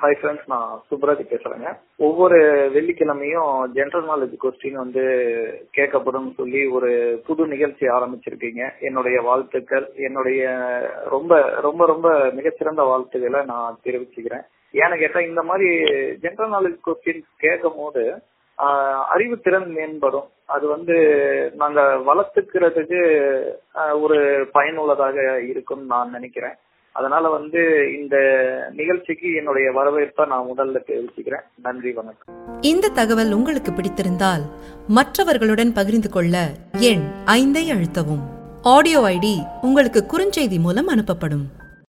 hi friends நான் சுப்ராஜ் பேசுறேங்க ஒவ்வொரு வெள்ளிக்கிழமையும் ஜென்ரல் நாலேஜ் கொஸ்டின் வந்து கேட்கப்படும் சொல்லி ஒரு புது நிகழ்ச்சி ஆரம்பிச்சிருக்கீங்க என்னுடைய வாழ்த்துக்கள் என்னுடைய ரொம்ப ரொம்ப ரொம்ப மிகச்சிறந்த வாழ்த்துக்களை நான் தெரிவிச்சுக்கிறேன் ஏன்னு கேட்டா இந்த மாதிரி ஜென்ரல் நாலேஜ் கொஸ்டின் கேட்கும் போது அறிவுத்திறன் மேம்படும் அது வந்து நாங்க வளர்த்துக்கிறதுக்கு ஒரு பயனுள்ளதாக இருக்கும்னு நான் நினைக்கிறேன் அதனால வந்து இந்த நிகழ்ச்சிக்கு என்னுடைய வரவேற்பை நான் முதல்ல தெரிவிச்சுக்கிறேன் நன்றி வணக்கம் இந்த தகவல் உங்களுக்கு பிடித்திருந்தால் மற்றவர்களுடன் பகிர்ந்து கொள்ள எண் ஐந்தை அழுத்தவும் ஆடியோ ஐடி உங்களுக்கு குறுஞ்செய்தி மூலம் அனுப்பப்படும்